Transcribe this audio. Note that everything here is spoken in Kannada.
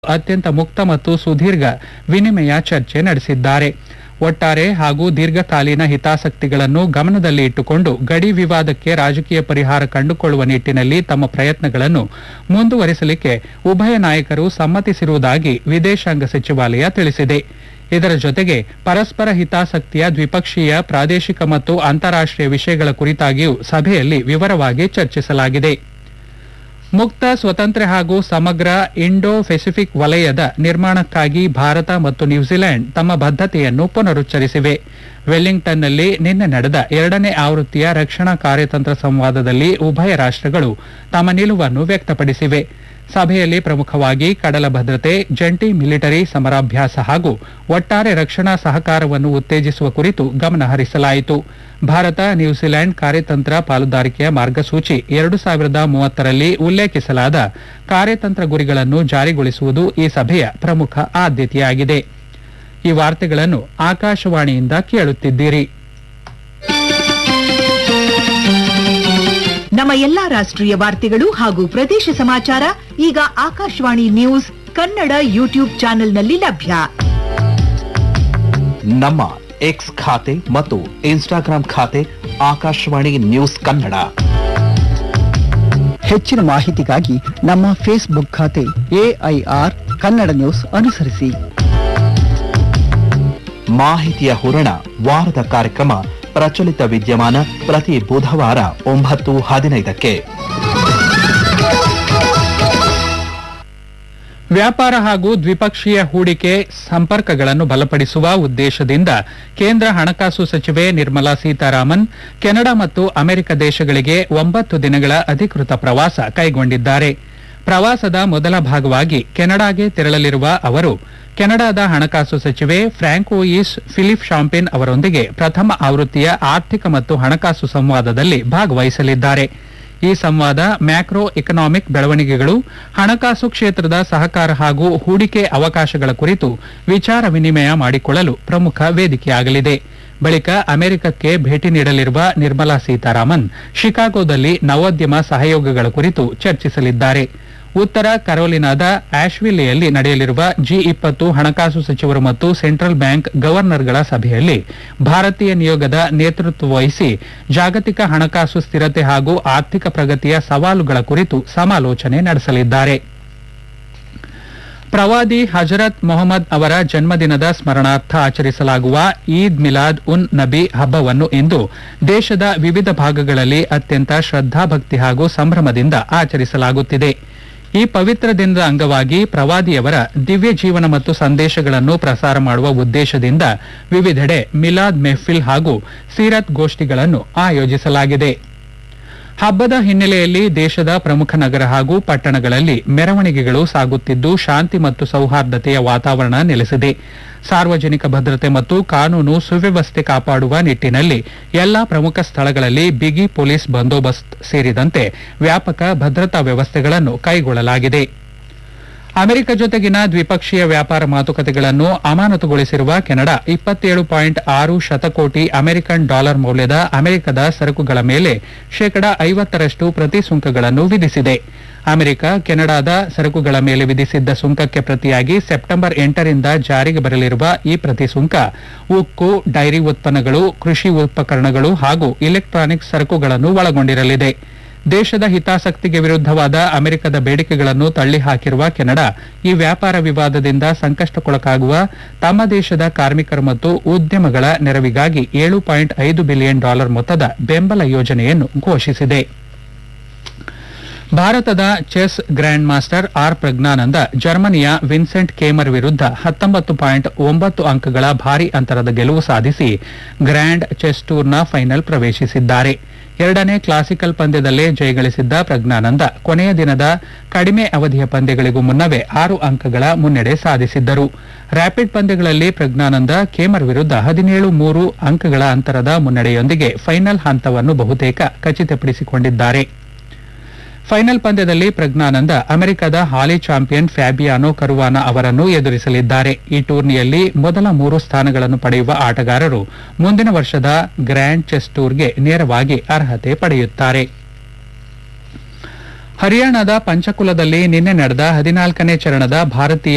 ಅತ್ಯಂತ ಮುಕ್ತ ಮತ್ತು ಸುದೀರ್ಘ ವಿನಿಮಯ ಚರ್ಚೆ ನಡೆಸಿದ್ದಾರೆ ಒಟ್ಟಾರೆ ಹಾಗೂ ದೀರ್ಘಕಾಲೀನ ಹಿತಾಸಕ್ತಿಗಳನ್ನು ಗಮನದಲ್ಲಿ ಇಟ್ಟುಕೊಂಡು ಗಡಿ ವಿವಾದಕ್ಕೆ ರಾಜಕೀಯ ಪರಿಹಾರ ಕಂಡುಕೊಳ್ಳುವ ನಿಟ್ಟಿನಲ್ಲಿ ತಮ್ಮ ಪ್ರಯತ್ನಗಳನ್ನು ಮುಂದುವರಿಸಲಿಕ್ಕೆ ಉಭಯ ನಾಯಕರು ಸಮ್ಮತಿಸಿರುವುದಾಗಿ ವಿದೇಶಾಂಗ ಸಚಿವಾಲಯ ತಿಳಿಸಿದೆ ಇದರ ಜೊತೆಗೆ ಪರಸ್ಪರ ಹಿತಾಸಕ್ತಿಯ ದ್ವಿಪಕ್ಷೀಯ ಪ್ರಾದೇಶಿಕ ಮತ್ತು ಅಂತಾರಾಷ್ಟೀಯ ವಿಷಯಗಳ ಕುರಿತಾಗಿಯೂ ಸಭೆಯಲ್ಲಿ ವಿವರವಾಗಿ ಚರ್ಚಿಸಲಾಗಿದೆ ಮುಕ್ತ ಸ್ವತಂತ್ರ ಹಾಗೂ ಸಮಗ್ರ ಇಂಡೋ ಪೆಸಿಫಿಕ್ ವಲಯದ ನಿರ್ಮಾಣಕ್ಕಾಗಿ ಭಾರತ ಮತ್ತು ನ್ಯೂಜಿಲೆಂಡ್ ತಮ್ಮ ಬದ್ಧತೆಯನ್ನು ಪುನರುಚ್ಚರಿಸಿವೆ ವೆಲ್ಲಿಂಗ್ಟನ್ನಲ್ಲಿ ನಿನ್ನೆ ನಡೆದ ಎರಡನೇ ಆವೃತ್ತಿಯ ರಕ್ಷಣಾ ಕಾರ್ಯತಂತ್ರ ಸಂವಾದದಲ್ಲಿ ಉಭಯ ರಾಷ್ಟ್ರಗಳು ತಮ್ಮ ನಿಲುವನ್ನು ವ್ಯಕ್ತಪಡಿಸಿವೆ ಸಭೆಯಲ್ಲಿ ಪ್ರಮುಖವಾಗಿ ಕಡಲ ಭದ್ರತೆ ಜಂಟಿ ಮಿಲಿಟರಿ ಸಮರಾಭ್ಯಾಸ ಹಾಗೂ ಒಟ್ಟಾರೆ ರಕ್ಷಣಾ ಸಹಕಾರವನ್ನು ಉತ್ತೇಜಿಸುವ ಕುರಿತು ಗಮನ ಹರಿಸಲಾಯಿತು ಭಾರತ ನ್ಯೂಜಿಲೆಂಡ್ ಕಾರ್ಯತಂತ್ರ ಪಾಲುದಾರಿಕೆಯ ಮಾರ್ಗಸೂಚಿ ಎರಡು ಸಾವಿರದ ಮೂವತ್ತರಲ್ಲಿ ಉಲ್ಲೇಖಿಸಲಾದ ಕಾರ್ಯತಂತ್ರ ಗುರಿಗಳನ್ನು ಜಾರಿಗೊಳಿಸುವುದು ಈ ಸಭೆಯ ಪ್ರಮುಖ ಆದ್ಯತೆಯಾಗಿದೆ ಈ ವಾರ್ತೆಗಳನ್ನು ಆಕಾಶವಾಣಿಯಿಂದ ಕೇಳುತ್ತಿದ್ದೀರಿ ನಮ್ಮ ಎಲ್ಲಾ ರಾಷ್ಟ್ರೀಯ ವಾರ್ತೆಗಳು ಹಾಗೂ ಪ್ರದೇಶ ಸಮಾಚಾರ ಈಗ ಆಕಾಶವಾಣಿ ನ್ಯೂಸ್ ಕನ್ನಡ ಯೂಟ್ಯೂಬ್ ಚಾನೆಲ್ನಲ್ಲಿ ಲಭ್ಯ ನಮ್ಮ ಎಕ್ಸ್ ಖಾತೆ ಮತ್ತು ಇನ್ಸ್ಟಾಗ್ರಾಂ ಖಾತೆ ಆಕಾಶವಾಣಿ ನ್ಯೂಸ್ ಕನ್ನಡ ಹೆಚ್ಚಿನ ಮಾಹಿತಿಗಾಗಿ ನಮ್ಮ ಫೇಸ್ಬುಕ್ ಖಾತೆ ಎಐಆರ್ ಕನ್ನಡ ನ್ಯೂಸ್ ಅನುಸರಿಸಿ ಮಾಹಿತಿಯ ಹೂರಣ ವಾರದ ಕಾರ್ಯಕ್ರಮ ಪ್ರಚಲಿತ ವಿದ್ಯಮಾನ ಪ್ರತಿ ಬುಧವಾರ ಒಂಬತ್ತು ಹದಿನೈದಕ್ಕೆ ವ್ಯಾಪಾರ ಹಾಗೂ ದ್ವಿಪಕ್ಷೀಯ ಹೂಡಿಕೆ ಸಂಪರ್ಕಗಳನ್ನು ಬಲಪಡಿಸುವ ಉದ್ದೇಶದಿಂದ ಕೇಂದ್ರ ಹಣಕಾಸು ಸಚಿವೆ ನಿರ್ಮಲಾ ಸೀತಾರಾಮನ್ ಕೆನಡಾ ಮತ್ತು ಅಮೆರಿಕ ದೇಶಗಳಿಗೆ ಒಂಬತ್ತು ದಿನಗಳ ಅಧಿಕೃತ ಪ್ರವಾಸ ಕೈಗೊಂಡಿದ್ದಾರೆ ಪ್ರವಾಸದ ಮೊದಲ ಭಾಗವಾಗಿ ಕೆನಡಾಗೆ ತೆರಳಲಿರುವ ಅವರು ಕೆನಡಾದ ಹಣಕಾಸು ಸಚಿವೆ ಫ್ರಾಂಕೋಯಿಸ್ ಫಿಲಿಪ್ ಶಾಂಪಿನ್ ಅವರೊಂದಿಗೆ ಪ್ರಥಮ ಆವೃತ್ತಿಯ ಆರ್ಥಿಕ ಮತ್ತು ಹಣಕಾಸು ಸಂವಾದದಲ್ಲಿ ಭಾಗವಹಿಸಲಿದ್ದಾರೆ ಈ ಸಂವಾದ ಮ್ಯಾಕ್ರೋ ಎಕನಾಮಿಕ್ ಬೆಳವಣಿಗೆಗಳು ಹಣಕಾಸು ಕ್ಷೇತ್ರದ ಸಹಕಾರ ಹಾಗೂ ಹೂಡಿಕೆ ಅವಕಾಶಗಳ ಕುರಿತು ವಿಚಾರ ವಿನಿಮಯ ಮಾಡಿಕೊಳ್ಳಲು ಪ್ರಮುಖ ವೇದಿಕೆಯಾಗಲಿದೆ ಬಳಿಕ ಅಮೆರಿಕಕ್ಕೆ ಭೇಟಿ ನೀಡಲಿರುವ ನಿರ್ಮಲಾ ಸೀತಾರಾಮನ್ ಶಿಕಾಗೋದಲ್ಲಿ ನವೋದ್ಯಮ ಸಹಯೋಗಗಳ ಕುರಿತು ಚರ್ಚಿಸಲಿದ್ದಾರೆ ಉತ್ತರ ಕರೋಲಿನಾದ ಆಶ್ವಿಲ್ಲೆಯಲ್ಲಿ ನಡೆಯಲಿರುವ ಜಿ ಇಪ್ಪತ್ತು ಹಣಕಾಸು ಸಚಿವರು ಮತ್ತು ಸೆಂಟ್ರಲ್ ಬ್ಯಾಂಕ್ ಗವರ್ನರ್ಗಳ ಸಭೆಯಲ್ಲಿ ಭಾರತೀಯ ನಿಯೋಗದ ನೇತೃತ್ವ ವಹಿಸಿ ಜಾಗತಿಕ ಹಣಕಾಸು ಸ್ಥಿರತೆ ಹಾಗೂ ಆರ್ಥಿಕ ಪ್ರಗತಿಯ ಸವಾಲುಗಳ ಕುರಿತು ಸಮಾಲೋಚನೆ ನಡೆಸಲಿದ್ದಾರೆ ಪ್ರವಾದಿ ಹಜರತ್ ಮೊಹಮ್ಮದ್ ಅವರ ಜನ್ಮದಿನದ ಸ್ಮರಣಾರ್ಥ ಆಚರಿಸಲಾಗುವ ಈದ್ ಮಿಲಾದ್ ಉನ್ ನಬಿ ಹಬ್ಬವನ್ನು ಇಂದು ದೇಶದ ವಿವಿಧ ಭಾಗಗಳಲ್ಲಿ ಅತ್ಯಂತ ಶ್ರದ್ಧಾಭಕ್ತಿ ಹಾಗೂ ಸಂಭ್ರಮದಿಂದ ಆಚರಿಸಲಾಗುತ್ತಿದೆ ಈ ಪವಿತ್ರ ದಿನದ ಅಂಗವಾಗಿ ಪ್ರವಾದಿಯವರ ದಿವ್ಯ ಜೀವನ ಮತ್ತು ಸಂದೇಶಗಳನ್ನು ಪ್ರಸಾರ ಮಾಡುವ ಉದ್ದೇಶದಿಂದ ವಿವಿಧೆಡೆ ಮಿಲಾದ್ ಮೆಹ್ಫಿಲ್ ಹಾಗೂ ಸೀರತ್ ಗೋಷ್ಠಿಗಳನ್ನು ಆಯೋಜಿಸಲಾಗಿದೆ ಹಬ್ಬದ ಹಿನ್ನೆಲೆಯಲ್ಲಿ ದೇಶದ ಪ್ರಮುಖ ನಗರ ಹಾಗೂ ಪಟ್ಟಣಗಳಲ್ಲಿ ಮೆರವಣಿಗೆಗಳು ಸಾಗುತ್ತಿದ್ದು ಶಾಂತಿ ಮತ್ತು ಸೌಹಾರ್ದತೆಯ ವಾತಾವರಣ ನೆಲೆಸಿದೆ ಸಾರ್ವಜನಿಕ ಭದ್ರತೆ ಮತ್ತು ಕಾನೂನು ಸುವ್ಯವಸ್ಥೆ ಕಾಪಾಡುವ ನಿಟ್ಟಿನಲ್ಲಿ ಎಲ್ಲಾ ಪ್ರಮುಖ ಸ್ಥಳಗಳಲ್ಲಿ ಬಿಗಿ ಪೊಲೀಸ್ ಬಂದೋಬಸ್ತ್ ಸೇರಿದಂತೆ ವ್ಯಾಪಕ ಭದ್ರತಾ ವ್ಯವಸ್ಥೆಗಳನ್ನು ಕೈಗೊಳ್ಳಲಾಗಿದೆ ಅಮೆರಿಕ ಜೊತೆಗಿನ ದ್ವಿಪಕ್ಷೀಯ ವ್ಯಾಪಾರ ಮಾತುಕತೆಗಳನ್ನು ಅಮಾನತುಗೊಳಿಸಿರುವ ಕೆನಡಾ ಇಪ್ಪತ್ತೇಳು ಪಾಯಿಂಟ್ ಆರು ಶತಕೋಟಿ ಅಮೆರಿಕನ್ ಡಾಲರ್ ಮೌಲ್ಯದ ಅಮೆರಿಕದ ಸರಕುಗಳ ಮೇಲೆ ಶೇಕಡಾ ಐವತ್ತರಷ್ಟು ಪ್ರತಿ ಸುಂಕಗಳನ್ನು ವಿಧಿಸಿದೆ ಅಮೆರಿಕ ಕೆನಡಾದ ಸರಕುಗಳ ಮೇಲೆ ವಿಧಿಸಿದ್ದ ಸುಂಕಕ್ಕೆ ಪ್ರತಿಯಾಗಿ ಸೆಪ್ಟೆಂಬರ್ ಎಂಟರಿಂದ ಜಾರಿಗೆ ಬರಲಿರುವ ಈ ಪ್ರತಿ ಸುಂಕ ಉಕ್ಕು ಡೈರಿ ಉತ್ಪನ್ನಗಳು ಕೃಷಿ ಉಪಕರಣಗಳು ಹಾಗೂ ಇಲೆಕ್ಟ್ರಾನಿಕ್ ಸರಕುಗಳನ್ನು ಒಳಗೊಂಡಿರಲಿದೆ ದೇಶದ ಹಿತಾಸಕ್ತಿಗೆ ವಿರುದ್ಧವಾದ ಅಮೆರಿಕದ ಬೇಡಿಕೆಗಳನ್ನು ತಳ್ಳಿಹಾಕಿರುವ ಕೆನಡಾ ಈ ವ್ಯಾಪಾರ ವಿವಾದದಿಂದ ಸಂಕಷ್ಟಕ್ಕೊಳಗಾಗುವ ತಮ್ಮ ದೇಶದ ಕಾರ್ಮಿಕರು ಮತ್ತು ಉದ್ಯಮಗಳ ನೆರವಿಗಾಗಿ ಏಳು ಪಾಯಿಂಟ್ ಐದು ಬಿಲಿಯನ್ ಡಾಲರ್ ಮೊತ್ತದ ಬೆಂಬಲ ಯೋಜನೆಯನ್ನು ಘೋಷಿಸಿದೆ ಭಾರತದ chess grand master R Praggnanandhaa ಜರ್ಮನಿಯ ವಿನ್ಸೆಂಟ್ ಕೇಮರ್ ವಿರುದ್ಧ ಹತ್ತೊಂಬತ್ತು ಪಾಯಿಂಟ್ ಒಂಬತ್ತು ಅಂಕಗಳ ಭಾರಿ ಅಂತರದ ಗೆಲುವು ಸಾಧಿಸಿ ಗ್ರ್ಯಾಂಡ್ ಚೆಸ್ ಟೂರ್ನ ಫೈನಲ್ ಪ್ರವೇಶಿಸಿದ್ದಾರೆ ಎರಡನೇ ಕ್ಲಾಸಿಕಲ್ ಪಂದ್ಯದಲ್ಲೇ ಜಯಗಳಿಸಿದ್ದ ಪ್ರಜ್ಞಾನಂದ ಕೊನೆಯ ದಿನದ ಕಡಿಮೆ ಅವಧಿಯ ಪಂದ್ಯಗಳಿಗೂ ಮುನ್ನವೇ ಆರು ಅಂಕಗಳ ಮುನ್ನಡೆ ಸಾಧಿಸಿದ್ದರು ರ್ಯಾಪಿಡ್ ಪಂದ್ಯಗಳಲ್ಲಿ ಪ್ರಜ್ಞಾನಂದ ಕೇಮರ್ ವಿರುದ್ಧ ಹದಿನೇಳು ಮೂರು ಅಂಕಗಳ ಅಂತರದ ಮುನ್ನಡೆಯೊಂದಿಗೆ ಫೈನಲ್ ಹಂತವನ್ನು ಬಹುತೇಕ ಖಚಿತಪಡಿಸಿಕೊಂಡಿದ್ದಾರೆ ಫೈನಲ್ ಪಂದ್ಯದಲ್ಲಿ ಪ್ರಜ್ಞಾನಂದ ಅಮೆರಿಕದ ಹಾಲಿ ಚಾಂಪಿಯನ್ ಫ್ಯಾಬಿಯಾನೋ ಕರುವಾನ ಅವರನ್ನು ಎದುರಿಸಲಿದ್ದಾರೆ ಈ ಟೂರ್ನಿಯಲ್ಲಿ ಮೊದಲ ಮೂರು ಸ್ಥಾನಗಳನ್ನು ಪಡೆಯುವ ಆಟಗಾರರು ಮುಂದಿನ ವರ್ಷದ ಗ್ರ್ಯಾಂಡ್ ಚೆಸ್ ಟೂರ್ಗೆ ನೇರವಾಗಿ ಅರ್ಹತೆ ಪಡೆಯುತ್ತಾರೆ ಹರಿಯಾಣದ ಪಂಚಕುಲದಲ್ಲಿ ನಿನ್ನೆ ನಡೆದ ಹದಿನಾಲ್ಕನೇ ಚರಣದ ಭಾರತೀಯ